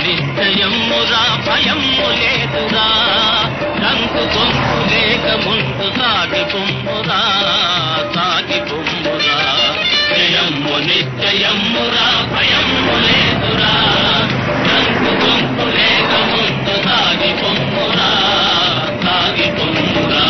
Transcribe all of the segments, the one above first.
నిశ్చయమురా భయము లేదురా రంగు గొంతు లేక ముందు సాగి పొమ్మురా సాగి పొమ్మురా జయము నిశ్చయమురా భయము లేదురా రంగు గొంతు లేక ముందు సాగి పొమ్మురా సాగి పొమ్మురా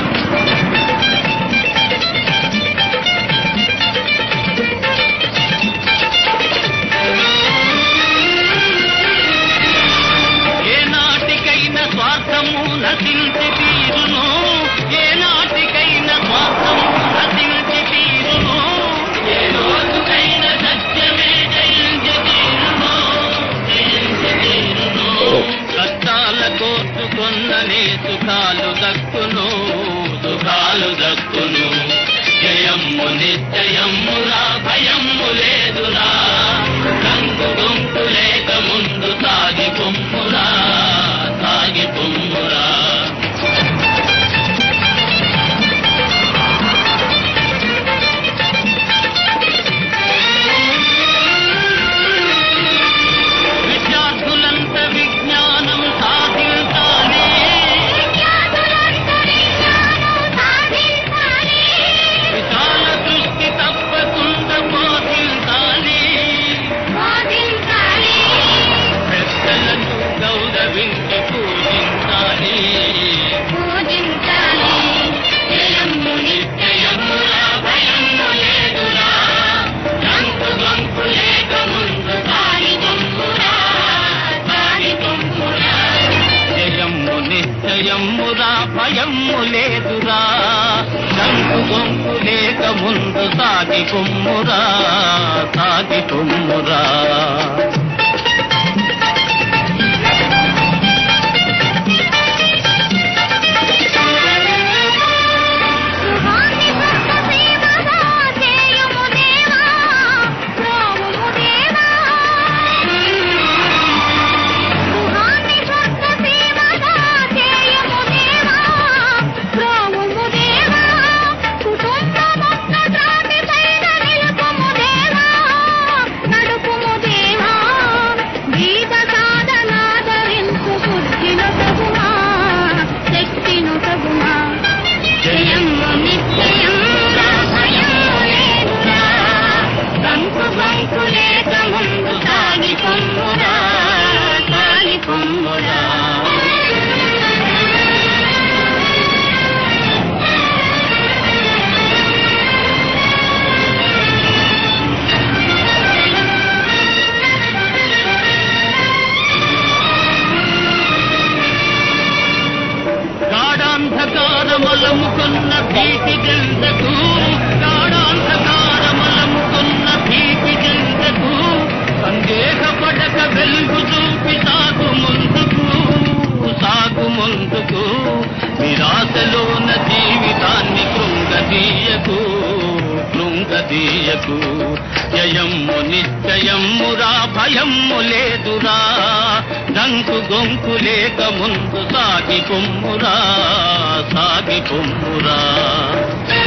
ఏ నాటికైనా స్వార్థము నశించి తీరును ఏ నాటికైనా స్వార్థము నశించి తీరును ఏ రోజుకైనా సత్యమే జయించి తీరును జయించి తీరును కష్టాల కోర్చుకొన్ననే సుఖాలు దక్కును సుఖాలు దక్కును జయమ్ము నిశ్చయమ్మురా భయమ్ము లేదురా రంగు గొంతు లేక ముందు సాగి పొమ్మురా సాగి పొమ్మురా విద్యార్థులంత విజ్ఞానం సాధించాలి విశాల దృష్టి తప్పకుండా బోధించాలి పెద్దలను గౌరవించి పూజించాలి జయము నిత్యయమురా భయము లేదురా రంకు గొంకు లేక ముందు సాగి పొమ్మురా సాగి పొమ్మురా జయము నిశ్చయమురా భయము లేదురా రంకు గొంకు లేక ముందు సాగి పొమ్మురా సాగి పొమ్మురా జయము నిత్యయమురా భయము లేదురా కంకు బంకు లేక ముందు సాగి పొమ్మురా సాగి పొమ్మురా గాఢాంధకారమలముకున్న భీతి జంతకు గాఢాంధకారమలముకున్న భీతి జంతకు సందేహపడక వెలుగు చూపి సాగు ముందుకు సాగు ముందుకు నిరాశలోన జీవితాన్ని కృంగదీయకు కృంగదీయకు జయమ్ము నిశ్చయమ్మురా భయమ్ము లేదురా డంకు గొంకు లేక ముందు సాగి పొమ్మురా సాగి పొమ్మురా